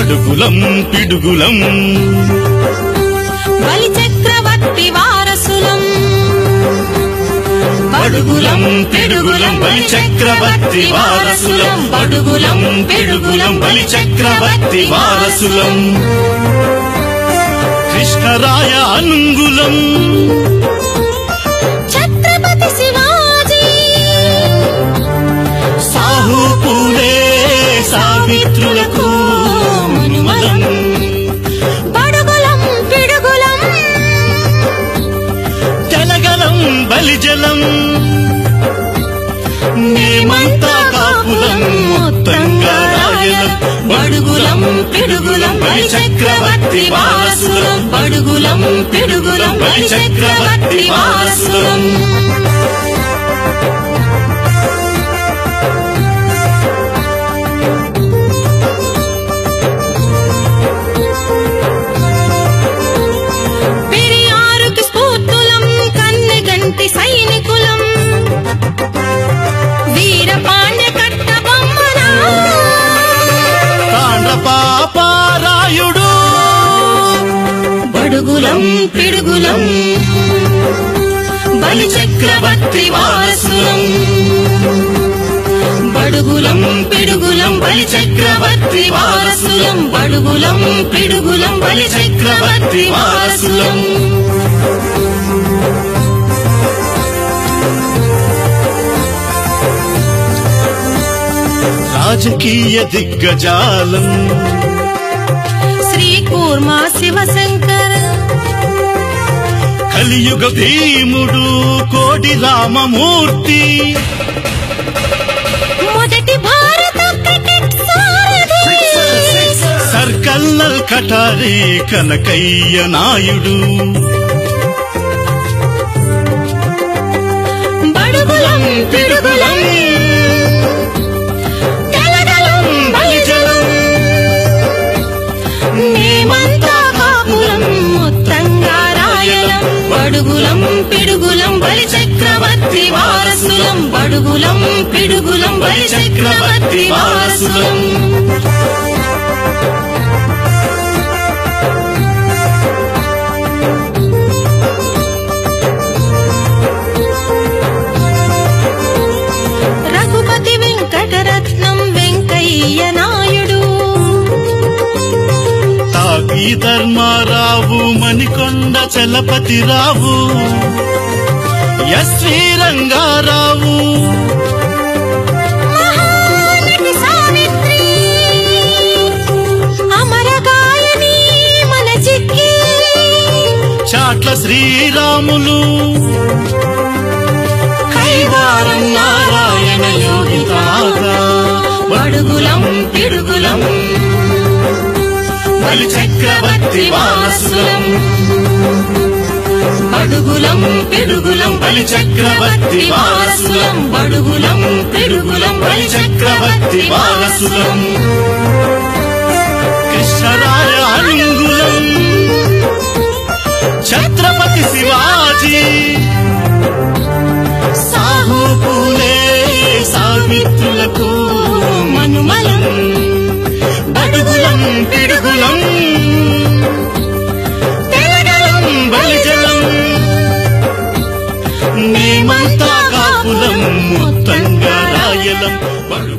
బడుగులం పిడుగులం బలి చక్రవర్తి వారసులం బడుగులం పిడుగులం బలి చక్రవర్తి వారసులం బడుగులం పిడుగులం బలి చక్రవర్తి వారసులం కృష్ణరాయ అనుంగులం ఛత్రపతి శివాజీ సాహు పూలే సావిత్రులకు మనుమలం బడుగులం పిడుగులం జలగలం బలిజలం మేమంతా కాపులం మొత్తంగా రాయలం బడుగులం పిడుగులం బలి చక్రవర్తి వారసులం బడుగులం పిడుగులం బలి చక్రవర్తి వారసులం పెరియారుకి స్ఫూర్తులం కన్నెగంటి సైనికులం వీర పాండ్య కట్ట బొమ్మనా తాండ్ర పాపారాయుడు బడుగులం పిడుగులం బలి చక్రవర్తి వారసులం బడుగులం పిడుగులం బలి చక్రవర్తి వారసులం బడుగులం పిడుగులం బలి చక్రవర్తి వారసులం రాజకీయ దిగ్గజాలం శ్రీ కూర్మా శివశంకర కలియుగ భీముడు కోటి రామమూర్తి మొదటి భారత క్రికెట్ సారథి సర్కల్లల్ కటారి కనకయ్య నాయుడు బడుగులం పిడుగులం తెలగలం బలిజలం మేమంతా కాపులం మొత్తంగా రాయలం బడుగులం పిడుగులం బలి చక్రవర్తి వారసులం బడుగులం పిడుగులం బలి చక్రవర్తి వారసులం రఘుపతి వెంకటరత్నం వెంకయ్య నాయుడు తాపీ ధర్మారావు మణికొండ చలపతిరావు ఎస్వి రంగారావు మహానటి సావిత్రి అమరగాయని మన చిక్కి చాట్ల శ్రీరాములు కైవారం నారాయణ యోగి తాగా బడుగులం పిడుగులం బలి చక్రవర్తి వారసులం బడుగులం పిడుగులం బలి చక్రవర్తి వారసులం బడుగులం పిడుగులం బలి చక్రవర్తి వారసులం కృష్ణరాయ అనుంగులం ఛత్రపతి శివాజీ సాహు పూలే సావిత్రులకు మనుమలం బడుగులం పిడుగులం తెలగలం బలిజలం మేమంతా కాపులం మొత్తంగా రాయలం బడుగులం